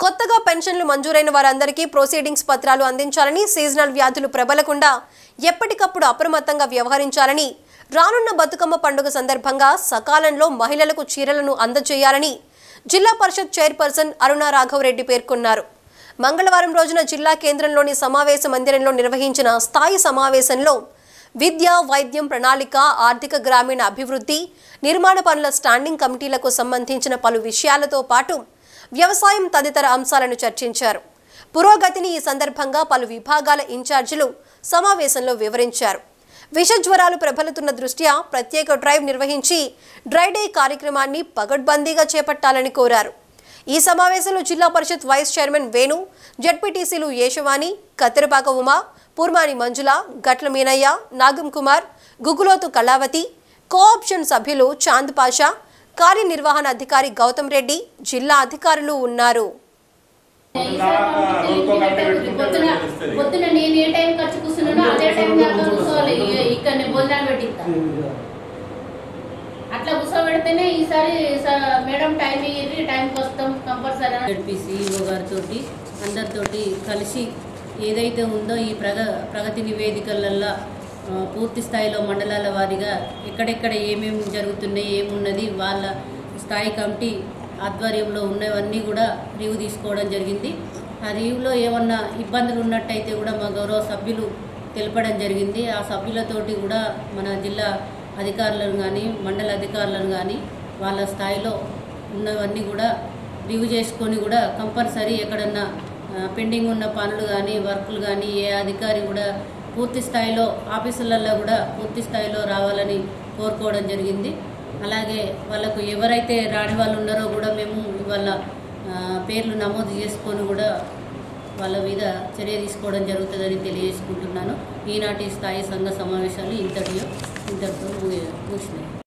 కొత్తగా పెన్షన్లు మంజూరైన వారందరికీ ప్రొసీడింగ్స్ పత్రాలు అందించాలని సీజనల్ వ్యాధులు ప్రబలకుండా ఎప్పటికప్పుడు అప్రమత్తంగా వ్యవహరించాలని రానున్న బతుకమ్మ పండుగ సందర్భంగా సకాలంలో మహిళలకు చీరలను అందజేయాలని జిల్లా పరిషత్ చైర్పర్సన్ అరుణా రాఘవరెడ్డి పేర్కొన్నారు మంగళవారం రోజున జిల్లా కేంద్రంలోని సమావేశ మందిరంలో నిర్వహించిన స్థాయి సమావేశంలో విద్య వైద్యం ప్రణాళిక ఆర్థిక గ్రామీణ అభివృద్ధి నిర్మాణ పనుల స్టాండింగ్ కమిటీలకు సంబంధించిన పలు విషయాలతో పాటు వ్యవసాయం తదితర అంశాలను చర్చించారు పురోగతిని ఈ సందర్భంగా పలు విభాగాల ఇన్ఛార్జీలు సమావేశంలో వివరించారు విష జ్వరాలు ప్రబలుతున్న దృష్ట్యా ప్రత్యేక డ్రైవ్ నిర్వహించి డ్రై డే కార్యక్రమాన్ని పగడ్బందీగా చేపట్టాలని కోరారు ఈ సమావేశంలో జిల్లా పరిషత్ వైస్ చైర్మన్ వేణు జడ్పీటీసీలు యేషవాణి కత్తెరపాక ఉమా పూర్మాని మంజుల గట్ల మీనయ్య నాగం కుమార్ గుగులోతు కళావతి కోఆప్షన్ సభ్యులు చాంద్ పాషా కార్యనిర్వహణ అధికారి గౌతమ్ రెడ్డి జిల్లా అధికారులు ఉన్నారు పొద్దున పొద్దున నేను ఏ టైం ఖర్చు కూర్చున్నానో అదే టైం దాకా కూర్చోవాలి ఇ- ఇక్కడ నేను భోజనాలు పెట్టిస్తా అట్లా కూర్చోబెడితేనే ఈసారి స- మేడం టైం ఇయ్యి టైంకి వస్తాం కంపల్సరీ సిఇఓ గారితో అందరితోటి కలిసి ఏదైతే ఉందో ఈ ప్రగ ప్రగతి నివేదికలల్లో ఆ, పూర్తి స్థాయిలో మండలాల వారీగా ఎక్కడెక్కడ ఏమేమి జరుగుతున్నాయి ఏమున్నది వాళ్ళ స్థాయి కమిటీ ఆధ్వర్యంలో ఉన్నవన్నీ కూడా రివ్యూ తీసుకోవడం జరిగింది ఆ రివ్యూలో ఏమన్నా ఇబ్బందులు ఉన్నట్టయితే కూడా మా గౌరవ సభ్యులు తెలపడం జరిగింది ఆ సభ్యులతోటి కూడా మన జిల్లా అధికారులను కానీ మండల అధికారులను కానీ వాళ్ళ స్థాయిలో ఉన్నవన్నీ కూడా రివ్యూ చేసుకొని కూడా కంపల్సరీ ఎక్కడన్నా ఆ, పెండింగ్ ఉన్న పనులు కానీ వర్కులు కానీ ఏ అధికారి కూడా పూర్తి స్థాయిలో ఆఫీసులలో కూడా పూర్తి స్థాయిలో రావాలని కోరుకోవడం జరిగింది అలాగే వాళ్ళకు ఎవరైతే రాని వాళ్ళు ఉన్నారో కూడా మేము వాళ్ళ ఆ, పేర్లు నమోదు చేసుకొని కూడా వాళ్ళ మీద చర్య తీసుకోవడం జరుగుతుందని తెలియజేసుకుంటున్నాను ఈనాటి స్థాయి సంఘ సమావేశాలు ఇంతటిలో ఇంతటితో ముగి- ముగిసినాయి